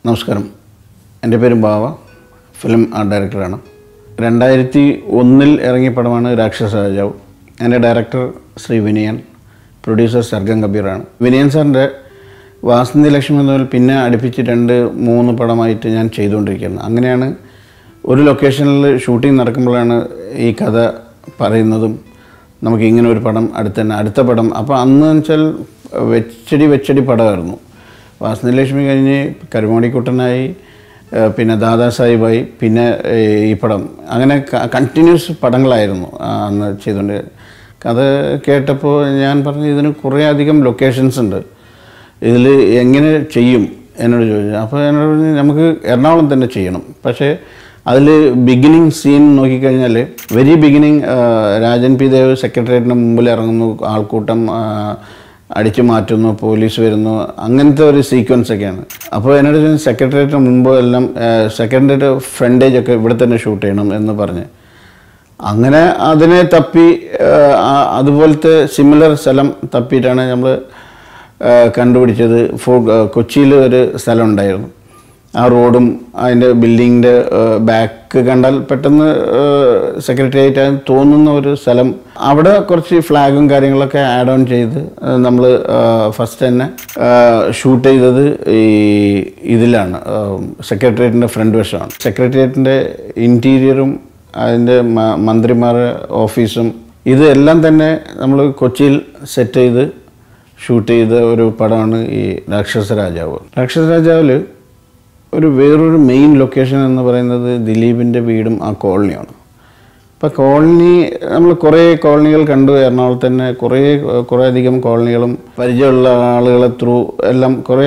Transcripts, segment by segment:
നമസ്കാരം എൻ്റെ പേര് ബാവ ഫിലിം ആർട്ട് ഡയറക്ടറാണ് രണ്ടായിരത്തി ഒന്നിൽ ഇറങ്ങിയ പടമാണ് രാക്ഷസ രാജാവ് എൻ്റെ ഡയറക്ടർ ശ്രീ വിനയൻ പ്രൊഡ്യൂസർ സർഗം കബീറാണ് വിനയൻ സാറിൻ്റെ വാസന്തി ലക്ഷ്മി മുതൽ പിന്നെ അടുപ്പിച്ച് രണ്ട് മൂന്ന് പടമായിട്ട് ഞാൻ ചെയ്തുകൊണ്ടിരിക്കുന്നത് അങ്ങനെയാണ് ഒരു ലൊക്കേഷനിൽ ഷൂട്ടിംഗ് നടക്കുമ്പോഴാണ് ഈ കഥ പറയുന്നതും നമുക്ക് ഇങ്ങനെ ഒരു പടം അടുത്ത് തന്നെ അടുത്ത പടം അപ്പോൾ അന്ന് വെച്ചാൽ വെച്ചടി വെച്ചടി പടമായിരുന്നു വാസനലക്ഷ്മി കഴിഞ്ഞ് കരുമാടിക്കുട്ടനായി ഏഹ് പിന്നെ ദാദാ സാഹിബായി പിന്നെ ഏഹ് ഈ പടം അങ്ങനെ കണ്ടിന്യൂസ് പടങ്ങളായിരുന്നു ആ അന്ന് ചെയ്തുകൊണ്ട് കഥ കേട്ടപ്പോൾ ഞാൻ പറഞ്ഞു ഇതിന് കുറേ അധികം ലൊക്കേഷൻസ് ഉണ്ട് ഇതിൽ എങ്ങനെ ചെയ്യും എന്നോട് ചോദിച്ചു അപ്പോൾ എന്നോട് പറഞ്ഞു നമുക്ക് എറണാകുളം തന്നെ ചെയ്യണം പക്ഷേ അതിൽ ബിഗിനിങ് സീൻ നോക്കിക്കഴിഞ്ഞാൽ very beginning Rajan P Dev സെക്രട്ടേറിയറ്റിന് മുമ്പിൽ ഇറങ്ങുന്നു ആൾക്കൂട്ടം ആ, അടിച്ചു മാറ്റുന്നു പോലീസ് വരുന്നു അങ്ങനത്തെ ഒരു സീക്വൻസ് ഒക്കെയാണ് അപ്പോൾ എന്നോട് സെക്രട്ടേറിയറ്റിന് മുമ്പ് എല്ലാം സെക്രട്ടേറിയറ്റ് ഫ്രണ്ടേജ് ഒക്കെ ഇവിടെ തന്നെ ഷൂട്ട് ചെയ്യണം എന്ന് പറഞ്ഞ് അങ്ങനെ അതിനെ തപ്പി ആ, ആ- അതുപോലത്തെ സിമിലർ സ്ഥലം തപ്പിയിട്ടാണ് നമ്മൾ കണ്ടുപിടിച്ചത് ഫോ കൊച്ചിയിൽ ഒരു സ്ഥലം ഉണ്ടായിരുന്നു ആ റോഡും അതിൻ്റെ ബിൽഡിങ്ങിൻ്റെ ബാക്ക് കണ്ടാൽ പെട്ടെന്ന് സെക്രട്ടേറിയറ്റ് ആയി തോന്നുന്ന ഒരു സ്ഥലം അവിടെ കുറച്ച് ഫ്ലാഗും കാര്യങ്ങളൊക്കെ ആഡ് ഓൺ ചെയ്ത് നമ്മൾ ഫസ്റ്റ് തന്നെ ഷൂട്ട് ചെയ്തത് ഈ ഇതിലാണ് സെക്രട്ടേറിയറ്റിൻ്റെ ഫ്രണ്ട് വശമാണ് സെക്രട്ടേറിയറ്റിൻ്റെ ഇൻറ്റീരിയറും അതിൻ്റെ മ- മന്ത്രിമാരുടെ ഓഫീസും ഇതെല്ലാം തന്നെ നമ്മൾ കൊച്ചിയിൽ സെറ്റ് ചെയ്ത് ഷൂട്ട് ചെയ്ത ഒരു പടമാണ് ഈ രാക്ഷസ രാജാവ് രാക്ഷസ രാജാവിൽ ഒരു വേറൊരു മെയിൻ ലൊക്കേഷൻ എന്ന് പറയുന്നത് ദിലീപിൻ്റെ വീടും ആ കോളനിയാണ് അപ്പോൾ കോളനി നമ്മൾ കുറേ കോളനികൾ കണ്ടു എറണാകുളത്ത് തന്നെ കുറേ കുറേ അധികം കോളനികളും പരിചയമുള്ള ആളുകളെ ത്രൂ എല്ലാം കുറേ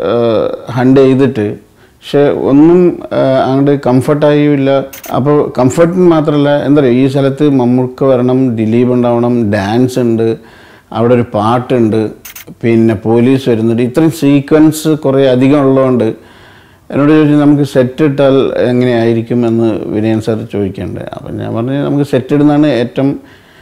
ഹണ്ട് ചെയ്തിട്ട് പക്ഷെ ഒന്നും അങ്ങോട്ട് കംഫർട്ടായില്ല അപ്പോൾ കംഫർട്ടിന് മാത്രമല്ല എന്താ പറയുക ഈ സ്ഥലത്ത് മമ്മൂക്ക വരണം ദിലീപ് ഉണ്ടാവണം ഡാൻസ് ഉണ്ട് അവിടെ ഒരു പാട്ടുണ്ട് പിന്നെ പോലീസ് വരുന്നുണ്ട് ഇത്രയും സീക്വൻസ് കുറേ അധികം ഉള്ളതുകൊണ്ട് എന്നോട് ചോദിച്ചു നമുക്ക് സെറ്റ് ഇട്ടാൽ എങ്ങനെയായിരിക്കും എന്ന് വിനയൻ സാർ ചോദിക്കേണ്ടത് അപ്പം ഞാൻ പറഞ്ഞു നമുക്ക് സെറ്റ് ഇടുന്നതാണ് ഏറ്റവും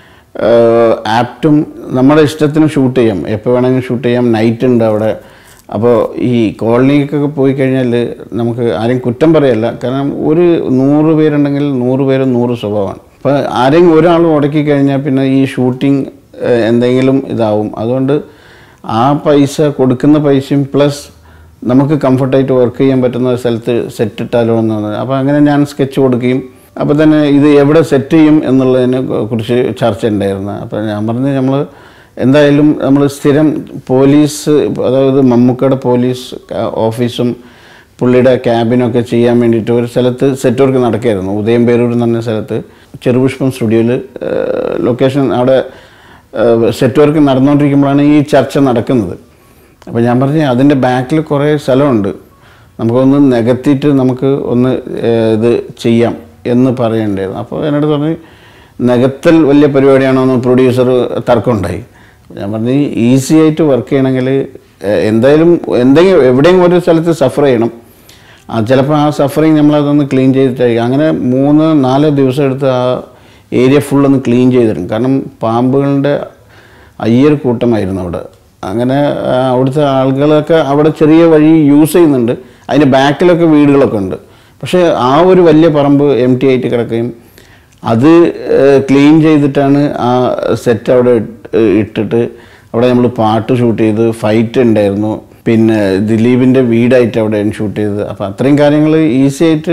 ആപ്റ്റും നമ്മുടെ ഇഷ്ടത്തിന് ഷൂട്ട് ചെയ്യാം എപ്പോൾ വേണമെങ്കിലും ഷൂട്ട് ചെയ്യാം നൈറ്റ് ഉണ്ട് അവിടെ അപ്പോൾ ഈ കോളനിക്കൊക്കെ പോയി കഴിഞ്ഞാൽ നമുക്ക് ആരെയും കുറ്റം പറയല്ല കാരണം ഒരു നൂറ് പേരുണ്ടെങ്കിൽ നൂറ് പേര് നൂറ് സ്വഭാവമാണ് അപ്പോൾ ആരെങ്കിലും ഒരാൾ ഉടക്കി കഴിഞ്ഞാൽ പിന്നെ ഈ ഷൂട്ടിംഗ് എന്തെങ്കിലും ഇതാവും അതുകൊണ്ട് ആ പൈസ കൊടുക്കുന്ന പൈസയും പ്ലസ് നമുക്ക് കംഫർട്ടായിട്ട് വർക്ക് ചെയ്യാൻ പറ്റുന്ന ഒരു സ്ഥലത്ത് സെറ്റ് ഇട്ടാലോ എന്നാണ് അപ്പോൾ അങ്ങനെ ഞാൻ സ്കെച്ച് കൊടുക്കുകയും അപ്പോൾ തന്നെ ഇത് എവിടെ സെറ്റ് ചെയ്യും എന്നുള്ളതിനെ കുറിച്ച് ചർച്ച ഉണ്ടായിരുന്നു അപ്പോൾ ഞാൻ പറഞ്ഞു നമ്മൾ എന്തായാലും നമ്മൾ സ്ഥിരം പോലീസ് അതായത് മമ്മൂക്കയുടെ പോലീസ് ഓഫീസും പുള്ളിയുടെ ക്യാബിനൊക്കെ ചെയ്യാൻ വേണ്ടിയിട്ട് ഒരു സ്ഥലത്ത് സെറ്റ് വർക്ക് നടക്കുകയായിരുന്നു ഉദയം പേരൂർ എന്ന് പറഞ്ഞ സ്ഥലത്ത് ചെറുപുഷ്പം സ്റ്റുഡിയോയിൽ ലൊക്കേഷൻ അവിടെ സെറ്റ് വർക്ക് നടന്നുകൊണ്ടിരിക്കുമ്പോഴാണ് ഈ ചർച്ച നടക്കുന്നത് അപ്പോൾ ഞാൻ പറഞ്ഞു അതിൻ്റെ ബാക്കിൽ കുറേ സ്ഥലമുണ്ട് നമുക്കൊന്ന് നികത്തിയിട്ട് നമുക്ക് ഒന്ന് ഏഹ്, ഇത് ചെയ്യാം എന്ന് പറയണ്ടായിരുന്നു അപ്പോൾ എന്നോട് പറഞ്ഞു നികത്തൽ വലിയ പരിപാടിയാണോ എന്ന് പ്രൊഡ്യൂസർ തർക്കമുണ്ടായി ഞാൻ പറഞ്ഞു ഈസി ആയിട്ട് വർക്ക് ചെയ്യണമെങ്കിൽ ഏഹ്, എന്തായാലും എന്തെങ്കിലും എവിടെയെങ്കിലും ഒരു സ്ഥലത്ത് സഫർ ചെയ്യണം ആ ചിലപ്പോൾ ആ സഫറിങ് നമ്മളതൊന്ന് ക്ലീൻ ചെയ്തിട്ടായിരിക്കും അങ്ങനെ മൂന്ന് നാല് ദിവസം എടുത്ത് ആ ഏരിയ ഫുള്ളൊന്ന് ക്ലീൻ ചെയ്തിരുന്നു കാരണം പാമ്പുകളുടെ അയ്യർ കൂട്ടമായിരുന്നു അവിടെ അങ്ങനെ ആ, അവിടുത്തെ ആളുകളൊക്കെ അവിടെ ചെറിയ വഴി യൂസ് ചെയ്യുന്നുണ്ട് അതിൻ്റെ ബാക്കിലൊക്കെ വീടുകളൊക്കെ ഉണ്ട് പക്ഷേ ആ ഒരു വലിയ പറമ്പ് എം ടി ആയിട്ട് കിടക്കുകയും അത് ക്ലീൻ ചെയ്തിട്ടാണ് ആ സെറ്റ് അവിടെ ഇട്ട് ഇട്ടിട്ട് അവിടെ നമ്മൾ പാട്ട് ഷൂട്ട് ചെയ്ത് ഫൈറ്റ് ഉണ്ടായിരുന്നു പിന്നെ ദിലീപിൻ്റെ വീടായിട്ട് അവിടെ ഷൂട്ട് ചെയ്തത് അപ്പോൾ അത്രയും കാര്യങ്ങൾ ഈസി ആയിട്ട്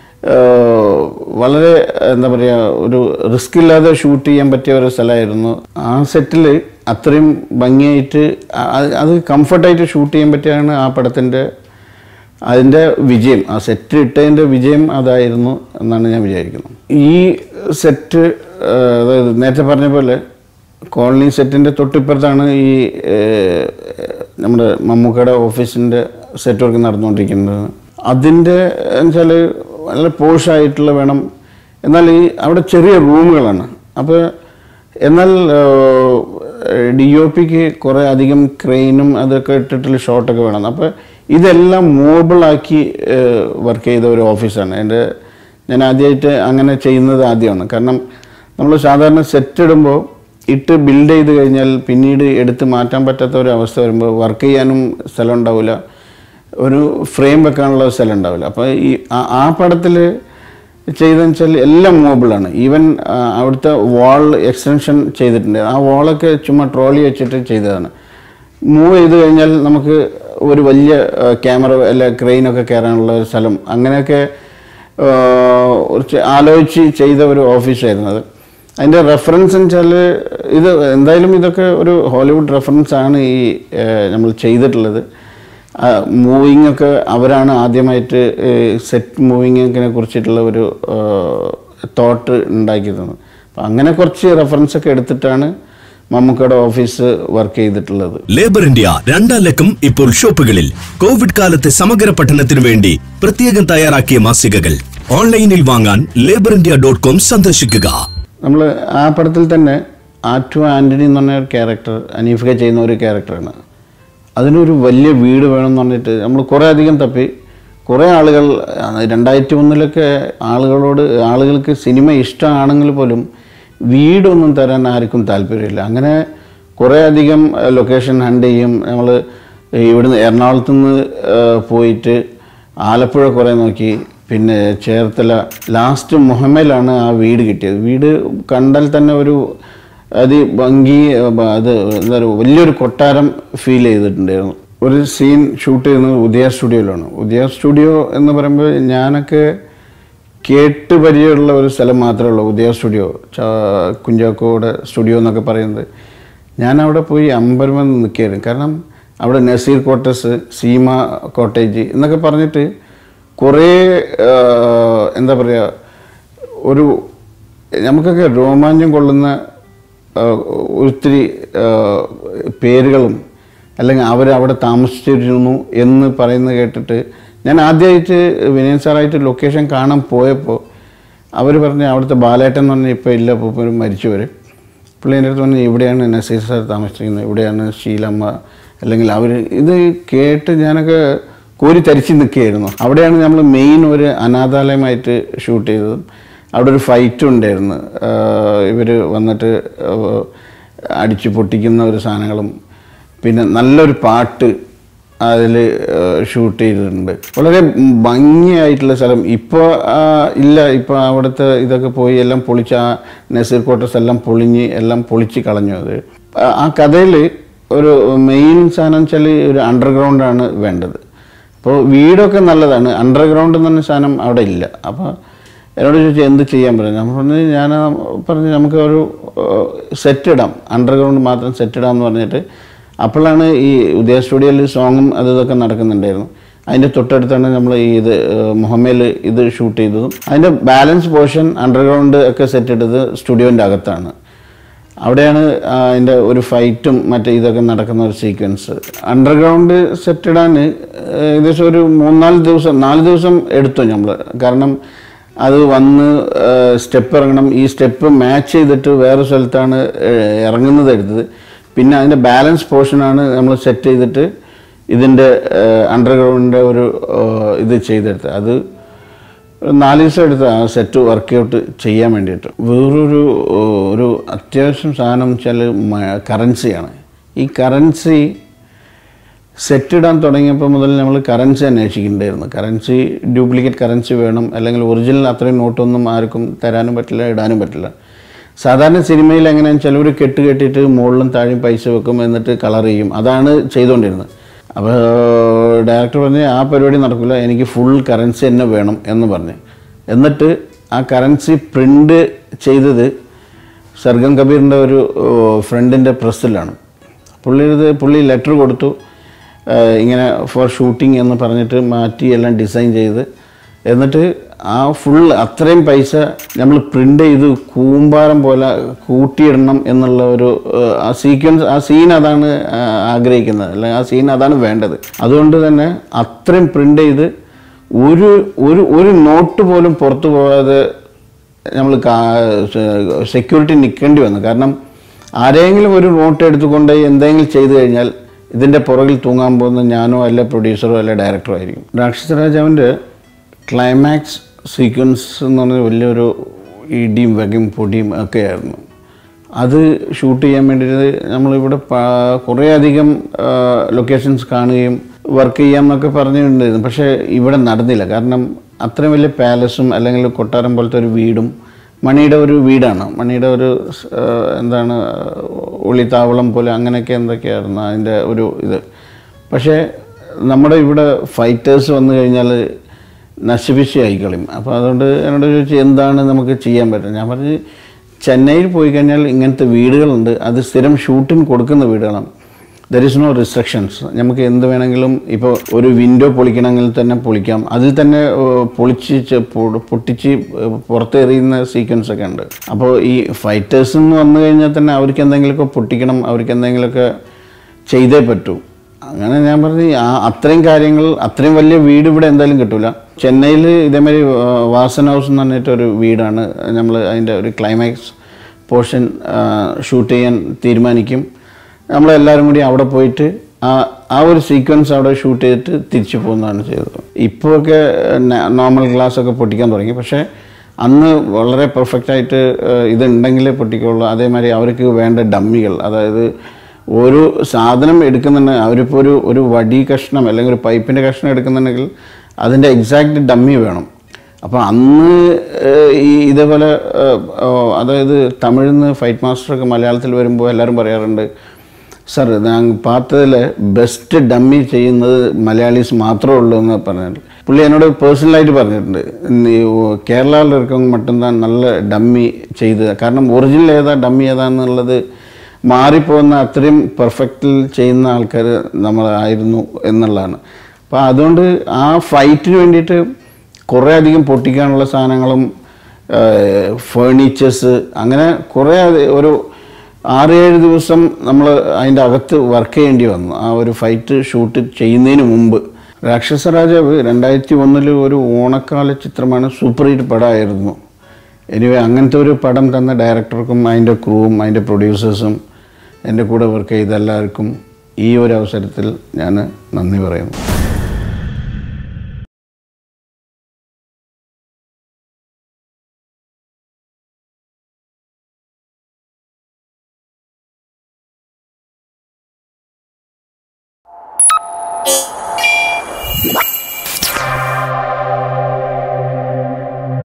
ഏഹ്, വളരെ എന്താ പറയുക ഒരു റിസ്ക് ഇല്ലാതെ ഷൂട്ട് ചെയ്യാൻ പറ്റിയ ഒരു സ്ഥലമായിരുന്നു ആ സെറ്റിൽ അത്രയും ഭംഗിയായിട്ട് അ- അത് അത് കംഫർട്ടായിട്ട് ഷൂട്ട് ചെയ്യാൻ പറ്റിയാണ് ആ പടത്തിൻ്റെ അതിൻ്റെ വിജയം ആ സെറ്റ് ഇട്ടതിൻ്റെ വിജയം അതായിരുന്നു എന്നാണ് ഞാൻ വിചാരിക്കുന്നത് ഈ സെറ്റ് അതായത് നേരത്തെ പറഞ്ഞ പോലെ കോളനി സെറ്റിൻ്റെ തൊട്ടിപ്പുറത്താണ് ഈ ഏഹ്, നമ്മുടെ മമ്മൂക്കയുടെ ഓഫീസിൻ്റെ സെറ്റ് വർക്ക് നടന്നുകൊണ്ടിരിക്കുന്നത് അതിൻ്റെ വെച്ചാൽ വളരെ പോഷായിട്ടുള്ള വേണം എന്നാൽ ഈ അവിടെ ചെറിയ റൂമുകളാണ് അപ്പോൾ എന്നാൽ ഡി ഒ പിക്ക് കുറേ അധികം ക്രെയിനും അതൊക്കെ ഇട്ടിട്ടുള്ള ഷോട്ടൊക്കെ വേണം അപ്പോൾ ഇതെല്ലാം മോബിളാക്കി വർക്ക് ചെയ്ത ഒരു ഓഫീസാണ് എൻ്റെ ഞാൻ ആദ്യമായിട്ട് അങ്ങനെ ചെയ്യുന്നത് ആദ്യമാണ് കാരണം നമ്മൾ സാധാരണ സെറ്റ് ഇടുമ്പോൾ ഇട്ട് ബിൽഡ് ചെയ്ത് കഴിഞ്ഞാൽ പിന്നീട് എടുത്ത് മാറ്റാൻ പറ്റാത്ത ഒരു അവസ്ഥ വരുമ്പോൾ വർക്ക് ചെയ്യാനും സ്ഥലം ഉണ്ടാവില്ല ഒരു ഫ്രെയിം വെക്കാനുള്ള സ്ഥലം ഉണ്ടാവില്ല അപ്പോൾ ഈ ആ- ആ പടത്തിൽ ചെയ്തതെന്ന് വെച്ചാൽ എല്ലാം മൂവബിളാണ് ഈവൻ അവിടുത്തെ വാൾ എക്സ്റ്റൻഷൻ ചെയ്തിട്ടുണ്ട് ആ വാളൊക്കെ ചുമ്മാ ട്രോളി വെച്ചിട്ട് ചെയ്തതാണ് മൂവ് ചെയ്ത് കഴിഞ്ഞാൽ നമുക്ക് ഒരു വലിയ ക്യാമറ അല്ല ക്രെയിനൊക്കെ കയറാനുള്ള ഒരു സ്ഥലം അങ്ങനെയൊക്കെ ആ, കുറച്ച് ആലോചിച്ച് ചെയ്ത ഒരു ഓഫീസായിരുന്നു അത് അതിൻ്റെ റെഫറൻസ് എന്ന് വെച്ചാൽ ഇത് എന്തായാലും ഇതൊക്കെ ഒരു ഹോളിവുഡ് റെഫറൻസ് ആണ് ഈ ആ, നമ്മൾ ചെയ്തിട്ടുള്ളത് മൂവിങ് ഒക്കെ അവരാണ് ആദ്യമായിട്ട് സെറ്റ് മൂവിങ്ങിനെ കുറിച്ചിട്ടുള്ള ഒരു തോട്ട് ഉണ്ടാക്കി തന്നത് അപ്പം അങ്ങനെ കുറച്ച് റെഫറൻസ് ഒക്കെ എടുത്തിട്ടാണ് മമ്മൂക്കയുടെ ഓഫീസ് വർക്ക് ചെയ്തിട്ടുള്ളത് ലേബർ ഇന്ത്യ രണ്ടാം ലക്കം ഇപ്പോൾ ഷോപ്പുകളിൽ കോവിഡ് കാലത്തെ സമഗ്ര പഠനത്തിനു വേണ്ടി പ്രത്യേകം തയ്യാറാക്കിയ മാസികകൾ ഓൺലൈനിൽ വാങ്ങാൻ ലേബർ ഇന്ത്യ ഡോട്ട് കോം സന്ദർശിക്കുക നമ്മൾ ആ പടത്തിൽ തന്നെ ആറ്റു ആൻ്റണി എന്ന് പറഞ്ഞ ഒരു ക്യാരക്ടർ അനീഫിക ചെയ്യുന്ന ഒരു ക്യാരക്ടറാണ് അതിനൊരു വലിയ വീട് വേണമെന്ന് പറഞ്ഞിട്ട് നമ്മൾ കുറേ അധികം തപ്പി കുറേ ആളുകൾ ആ, രണ്ടായിരത്തി ഒന്നിലൊക്കെ ആളുകളോട് ആളുകൾക്ക് സിനിമ ഇഷ്ടമാണെങ്കിൽ പോലും വീടൊന്നും തരാൻ ആർക്കും താല്പര്യമില്ല അങ്ങനെ കുറേ അധികം ലൊക്കേഷൻ ഹണ്ട് ചെയ്യും നമ്മൾ ഇവിടുന്ന് എറണാകുളത്ത് നിന്ന് പോയിട്ട് ആലപ്പുഴ കുറേ നോക്കി പിന്നെ ചേർത്തല ലാസ്റ്റ് മുഹമ്മയിലാണ് ആ വീട് കിട്ടിയത് വീട് കണ്ടാൽ തന്നെ ഒരു അത് ഭംഗി ബ- അത് എന്താ പറയുക വലിയൊരു കൊട്ടാരം ഫീൽ ചെയ്തിട്ടുണ്ടായിരുന്നു ഒരു സീൻ ഷൂട്ട് ചെയ്യുന്നത് ഉദയ സ്റ്റുഡിയോയിലാണ് ഉദയ സ്റ്റുഡിയോ എന്ന് പറയുമ്പോൾ ഞാനൊക്കെ കേട്ട് പരിചയമുള്ള ഒരു സ്ഥലം മാത്രമേ ഉള്ളൂ ഉദയ സ്റ്റുഡിയോ ചാ- കുഞ്ചാക്കോയുടെ സ്റ്റുഡിയോ എന്നൊക്കെ പറയുന്നത് ഞാൻ അവിടെ പോയി അമ്പരമെന്ന് നിൽക്കുകയായിരുന്നു കാരണം അവിടെ നസീർ കോട്ടസ് സീമ കോട്ടേജ് എന്നൊക്കെ പറഞ്ഞിട്ട് കുറേ ആ, എന്താ പറയുക ഒരു നമുക്കൊക്കെ രോമാഞ്ചം കൊള്ളുന്ന ആ, ഒത്തിരി ആ, പേരുകളും അല്ലെങ്കിൽ അവർ അവിടെ താമസിച്ചിരുന്നു എന്ന് പറയുന്നത് കേട്ടിട്ട് ഞാൻ ആദ്യമായിട്ട് വിനയൻ സാറായിട്ട് ലൊക്കേഷൻ കാണാൻ പോയപ്പോൾ അവർ പറഞ്ഞ അവിടുത്തെ ബാലേട്ടൻ എന്ന് പറഞ്ഞാൽ ഇപ്പോൾ ഇല്ല ഇപ്പോൾ മരിച്ചു വരും പുള്ളി എൻ്റെ അടുത്ത് പറഞ്ഞു ഇവിടെയാണ് നസീർ സാർ താമസിക്കുന്നത് ഇവിടെയാണ് ശീലമ്മ അല്ലെങ്കിൽ അവർ ഇത് കേട്ട് ഞാനൊക്കെ കോരി തരിച്ച് നിൽക്കുകയായിരുന്നു അവിടെയാണ് നമ്മൾ മെയിൻ ഒരു അനാഥാലയമായിട്ട് ഷൂട്ട് ചെയ്തതും അവിടെ ഒരു ഫൈറ്റും ഉണ്ടായിരുന്നു ഇവർ വന്നിട്ട് ആഹ് അടിച്ചു പൊട്ടിക്കുന്ന ഒരു സാധനങ്ങളും പിന്നെ നല്ലൊരു പാട്ട് അതിൽ ഷൂട്ട് ചെയ്തിട്ടുണ്ട് വളരെ ഭംഗിയായിട്ടുള്ള സ്ഥലം ഇപ്പോൾ ഇല്ല ഇപ്പോൾ അവിടുത്തെ ഇതൊക്കെ പോയി എല്ലാം പൊളിച്ച് ആ നസീർ കോട്ടസ് എല്ലാം പൊളിഞ്ഞ് എല്ലാം പൊളിച്ച് കളഞ്ഞു അത് ആ- ആ കഥയിൽ ഒരു മെയിൻ സാധനം വെച്ചാൽ ഒരു അണ്ടർഗ്രൗണ്ടാണ് വേണ്ടത് അപ്പോൾ വീടൊക്കെ നല്ലതാണ് അണ്ടർഗ്രൗണ്ട് എന്ന് പറഞ്ഞ സാധനം അവിടെ ഇല്ല അപ്പോൾ എന്നോട് ചോദിച്ചു എന്ത് ചെയ്യാൻ പറഞ്ഞു നമ്മൾ പറഞ്ഞു ഞാൻ പറഞ്ഞു നമുക്ക് ഒരു സെറ്റ് ഇടാം അണ്ടർഗ്രൗണ്ട് മാത്രം സെറ്റ് ഇടാം എന്ന് പറഞ്ഞിട്ട് അപ്പോഴാണ് ഈ ഉദയ സ്റ്റുഡിയോയിൽ സോങ്ങും അത് ഇതൊക്കെ നടക്കുന്നുണ്ടായിരുന്നു അതിൻ്റെ തൊട്ടടുത്താണ് നമ്മൾ ഈ ഇത് മുഹമ്മയിൽ ഇത് ഷൂട്ട് ചെയ്തതും അതിൻ്റെ ബാലൻസ് പോർഷൻ അണ്ടർഗ്രൗണ്ട് ഒക്കെ സെറ്റ് ഇട്ടത് സ്റ്റുഡിയോൻ്റെ അകത്താണ് അവിടെയാണ് ആ, അതിൻ്റെ ഒരു ഫൈറ്റും മറ്റേ ഇതൊക്കെ നടക്കുന്ന ഒരു സീക്വൻസ് അണ്ടർഗ്രൗണ്ട് സെറ്റ് ഇടാൻ ഏകദേശം ഒരു മൂന്നാല് ദിവസം നാല് ദിവസം എടുത്തു നമ്മൾ കാരണം അത് വന്ന് സ്റ്റെപ്പ് ഇറങ്ങണം ഈ സ്റ്റെപ്പ് മാച്ച് ചെയ്തിട്ട് വേറെ സ്ഥലത്താണ് ഏഹ്, ഇറങ്ങുന്നത് എടുത്തത് പിന്നെ അതിൻ്റെ ബാലൻസ് പോർഷനാണ് നമ്മൾ സെറ്റ് ചെയ്തിട്ട് ഇതിൻ്റെ അണ്ടർഗ്രൗണ്ടിൻ്റെ ഒരു ഏഹ്, ഇത് ചെയ്തെടുത്തത് അത് ഒരു നാല് ദിവസം എടുത്ത് ആ സെറ്റ് വർക്കൗട്ട് ചെയ്യാൻ വേണ്ടിയിട്ട് വേറൊരു ഏഹ്, ഒരു അത്യാവശ്യം സാധനം വെച്ചാൽ കറൻസിയാണ് ഈ കറൻസി സെറ്റ് ഇടാൻ തുടങ്ങിയപ്പോൾ മുതൽ നമ്മൾ കറൻസി അന്വേഷിക്കുന്നുണ്ടായിരുന്നു കറൻസി ഡ്യൂപ്ലിക്കേറ്റ് കറൻസി വേണം അല്ലെങ്കിൽ ഒറിജിനൽ അത്രയും നോട്ടൊന്നും ആർക്കും തരാനും പറ്റില്ല ഇടാനും പറ്റില്ല സാധാരണ സിനിമയിൽ എങ്ങനെയാണെന്ന് ചിലവർ കെട്ട് കെട്ടിയിട്ട് മുകളിലും താഴെയും പൈസ വെക്കും എന്നിട്ട് കളർ ചെയ്യും അതാണ് ചെയ്തുകൊണ്ടിരുന്നത് അപ്പോൾ ഡയറക്ടർ പറഞ്ഞ് ആ പരിപാടി നടക്കില്ല എനിക്ക് ഫുൾ കറൻസി തന്നെ വേണം എന്ന് പറഞ്ഞ് എന്നിട്ട് ആ കറൻസി പ്രിൻ്റ് ചെയ്തത് സർഗം കബീറിൻ്റെ ഒരു ഫ്രണ്ടിൻ്റെ പ്രസ്സിലാണ് പുള്ളി ഇത് പുള്ളി ലെറ്റർ കൊടുത്തു ഏഹ് ഇങ്ങനെ ഫോർ ഷൂട്ടിംഗ് എന്ന് പറഞ്ഞിട്ട് മാറ്റി എല്ലാം ഡിസൈൻ ചെയ്ത് എന്നിട്ട് ആ ഫുൾ അത്രയും പൈസ നമ്മൾ പ്രിൻ്റ് ചെയ്ത് കൂമ്പാരം പോലെ കൂട്ടിയിടണം എന്നുള്ള ഒരു ഏഹ് ആ സീക്വൻസ് ആ സീൻ അതാണ് ആ, ആഗ്രഹിക്കുന്നത് അല്ലെങ്കിൽ ആ സീൻ അതാണ് വേണ്ടത് അതുകൊണ്ട് തന്നെ അത്രയും പ്രിൻ്റ് ചെയ്ത് ഒരു ഒരു ഒരു നോട്ട് പോലും പുറത്തു പോകാതെ നമ്മൾ സെക്യൂരിറ്റി നിൽക്കേണ്ടി വന്നു കാരണം ആരെങ്കിലും ഒരു നോട്ട് എടുത്തുകൊണ്ട് എന്തെങ്കിലും ചെയ്തു കഴിഞ്ഞാൽ ഇതിൻ്റെ പുറകിൽ തൂങ്ങാൻ പോകുന്ന ഞാനോ അല്ല പ്രൊഡ്യൂസറോ അല്ല ഡയറക്ടറോ ആയിരിക്കും രാക്ഷസ രാജാവിൻ്റെ ക്ലൈമാക്സ് സീക്വൻസ് എന്ന് പറഞ്ഞാൽ വലിയൊരു ഇടിയും വകയും പൊടിയും ഒക്കെ ആയിരുന്നു അത് ഷൂട്ട് ചെയ്യാൻ വേണ്ടിയിട്ട് നമ്മളിവിടെ പ- കുറേയധികം ലൊക്കേഷൻസ് കാണുകയും വർക്ക് ചെയ്യാമെന്നൊക്കെ പറഞ്ഞിട്ടുണ്ടായിരുന്നു പക്ഷേ ഇവിടെ നടന്നില്ല കാരണം അത്രയും വലിയ പാലസും അല്ലെങ്കിൽ കൊട്ടാരം പോലത്തെ ഒരു വീടും മണിയുടെ ഒരു വീടാണ് മണിയുടെ ഒരു സ്- ആ, എന്താണ് ഒളിത്താവളം പോലെ അങ്ങനെയൊക്കെ എന്തൊക്കെയായിരുന്നു അതിൻ്റെ ഒരു ഇത് പക്ഷേ നമ്മുടെ ഇവിടെ ഫൈറ്റേഴ്സ് വന്നു കഴിഞ്ഞാൽ നശിപ്പിച്ച് ആയിക്കളയും അപ്പോൾ അതുകൊണ്ട് എന്നോട് ചോദിച്ചു എന്താണ് നമുക്ക് ചെയ്യാൻ പറ്റുക ഞാൻ പറഞ്ഞു ചെന്നൈയിൽ പോയി കഴിഞ്ഞാൽ ഇങ്ങനത്തെ വീടുകളുണ്ട് അത് സ്ഥിരം ഷൂട്ടിന് കൊടുക്കുന്ന വീടുകളാണ് ദർ ഇസ് നോ റിസ്ട്രിക്ഷൻസ് നമുക്ക് എന്ത് വേണമെങ്കിലും ഇപ്പോൾ ഒരു വിൻഡോ പൊളിക്കണമെങ്കിൽ തന്നെ പൊളിക്കാം അതിൽ തന്നെ ഏഹ്, പൊളിച്ച് ചെ- പൊ- പൊട്ടിച്ച് ഏഹ്, പുറത്തെറിയുന്ന സീക്വൻസ് ഒക്കെ ഉണ്ട് അപ്പോൾ ഈ ഫൈറ്റേഴ്സ് എന്ന് വന്നു കഴിഞ്ഞാൽ തന്നെ അവർക്ക് എന്തെങ്കിലുമൊക്കെ പൊട്ടിക്കണം അവർക്ക് എന്തെങ്കിലുമൊക്കെ ചെയ്തേ പറ്റൂ അങ്ങനെ ഞാൻ പറഞ്ഞു ആ അത്രയും കാര്യങ്ങൾ അത്രയും വലിയ വീട് ഇവിടെ എന്തായാലും കിട്ടൂല ചെന്നൈയിൽ ഇതേമാതിരി ആ, വാസൻ ഹൗസ് എന്ന് പറഞ്ഞിട്ട് ഒരു വീടാണ് നമ്മൾ അതിൻ്റെ ഒരു ക്ലൈമാക്സ് പോർഷൻ ഷൂട്ട് ചെയ്യാൻ തീരുമാനിക്കും നമ്മളെല്ലാവരും കൂടി അവിടെ പോയിട്ട് ആ ആ ഒരു സീക്വൻസ് അവിടെ ഷൂട്ട് ചെയ്തിട്ട് തിരിച്ചു പോകുന്നതാണ് ചെയ്തത് ഇപ്പോഴൊക്കെ നോർമൽ ഗ്ലാസ് ഒക്കെ പൊട്ടിക്കാൻ തുടങ്ങി പക്ഷേ അന്ന് വളരെ പെർഫെക്റ്റ് ആയിട്ട് ഇതുണ്ടെങ്കിലേ പൊട്ടിക്കുള്ളൂ അതേമാതിരി അവർക്ക് വേണ്ട ഡമ്മികൾ അതായത് ഒരു സാധനം എടുക്കുന്നുണ്ട് അവരിപ്പോൾ ഒരു ഒരു വടി കഷ്ണം അല്ലെങ്കിൽ ഒരു പൈപ്പിൻ്റെ കഷ്ണം എടുക്കുന്നുണ്ടെങ്കിൽ അതിൻ്റെ എക്സാക്റ്റ് ഡമ്മി വേണം അപ്പോൾ അന്ന് ഏഹ്, ഈ ഇതേപോലെ ഏഹ്, ഓ, അതായത് തമിഴിൽ നിന്ന് ഫൈറ്റ് മാസ്റ്ററൊക്കെ മലയാളത്തിൽ വരുമ്പോൾ എല്ലാവരും പറയാറുണ്ട് സാർ ഞാൻ பார்த்தതിൽ ബെസ്റ്റ് ഡമ്മി ചെയ്യുന്നത് മലയാളീസ് മാത്രമേ ഉള്ളൂ എന്ന് പറഞ്ഞിട്ടുണ്ട് പുള്ളി എന്നോട് പേഴ്സണലായിട്ട് പറഞ്ഞിട്ടുണ്ട് നീ കേരളയിൽ ഇരിക്കവங்க மட்டும்தான் നല്ല ഡമ്മി ചെയ്ത് കാരണം ഒറിജിനൽ ഏതാ ഡമ്മി ഏതാന്നുള്ളത് മാറിപ്പോകുന്ന അത്രയും പെർഫെക്റ്റിൽ ചെയ്യുന്ന ആൾക്കാർ നമ്മളായിരുന്നു എന്നുള്ളതാണ് അപ്പോൾ അതുകൊണ്ട് ആ ഫൈറ്റിന് വേണ്ടിയിട്ട് കുറേ അധികം പൊട്ടിക്കാനുള്ള സാധനങ്ങളും ഫേർണിച്ചേഴ്സ് അങ്ങനെ കുറേ അത് ഒരു ആറ് ഏഴ് ദിവസം നമ്മൾ അതിൻ്റെ അകത്ത് വർക്ക് ചെയ്യേണ്ടി വന്നു ആ ഒരു ഫൈറ്റ് ഷൂട്ട് ചെയ്യുന്നതിന് മുമ്പ് രാക്ഷസ രാജാവ് രണ്ടായിരത്തി ഒന്നിൽ ഒരു ഓണക്കാല ചിത്രമാണ് സൂപ്പർ ഹിറ്റ് പടമായിരുന്നു എനിവേ അങ്ങനത്തെ ഒരു പടം തന്ന ഡയറക്ടർക്കും അതിൻ്റെ ക്രൂവും അതിൻ്റെ പ്രൊഡ്യൂസേഴ്സും എൻ്റെ കൂടെ വർക്ക് ചെയ്ത എല്ലാവർക്കും ഈ ഒരു അവസരത്തിൽ ഞാൻ നന്ദി പറയുന്നു